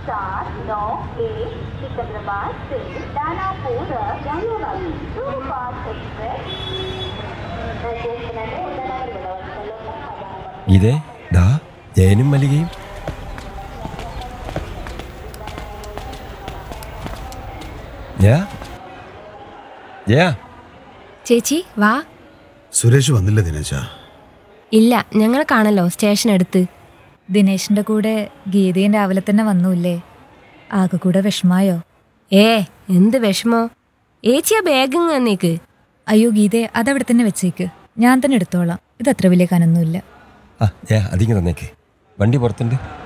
चार नौ एक सिकंदराबाद से दानापुर जानेवाली सुपरफास्ट एक्सप्रेस ഇതേ ദാ ജയനും മല്ലികയും ജയ ജയ ചേച്ചി വാ സുരേഷ് വന്നില്ല ദിനേശ ഇല്ല ഞങ്ങൾ കാണല്ലോ സ്റ്റേഷൻ അടുത്ത് ദിനേശിന്റെ കൂടെ ഗീതയും രാവിലെ തന്നെ വന്നൂല്ലേ ആകെ കൂടെ വിഷമായോ ഏ എന്ത് വിഷമോ ഏച്ചി ആ ബാഗ് തന്നേക്ക് അയ്യോ ഗീതയെ അതവിടെ തന്നെ വെച്ചേക്ക് ഞാൻ തന്നെ എടുത്തോളാം ഇത് അത്ര വലിയ കനൊന്നുമില്ല ആ ജയ അതിങ്ങ് തന്നേക്ക് വണ്ടി പുറത്തുണ്ട്